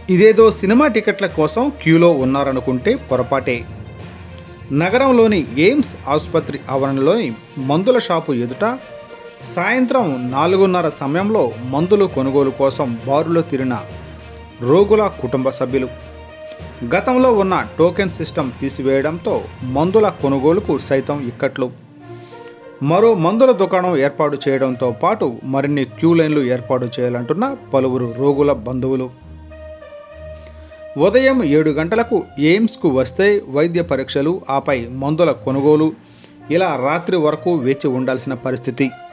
ఇదేదో సినిమా టికెట్ల కోసం క్యూలో ఉన్నారనుకుంటే పొరపాటే నగరంలోని ఎయిమ్స్ ఆసుపత్రి ఆవరణలోని మందుల షాపు ఎదుట సాయంత్రం నాలుగున్నర సమయంలో మందులు కొనుగోలు కోసం బారులో తిరిగిన రోగుల కుటుంబ సభ్యులు గతంలో ఉన్న టోకెన్ సిస్టమ్ తీసివేయడంతో మందుల కొనుగోలుకు సైతం ఇక్కట్లు మరో మందుల దుకాణం ఏర్పాటు చేయడంతో పాటు మరిన్ని క్యూ లైన్లు ఏర్పాటు చేయాలంటున్న పలువురు రోగుల బంధువులు ఉదయం ఏడు గంటలకు ఎయిమ్స్కు వస్తే వైద్య పరీక్షలు ఆపై మందుల కొనుగోలు ఇలా రాత్రి వరకు వేచి ఉండాల్సిన పరిస్థితి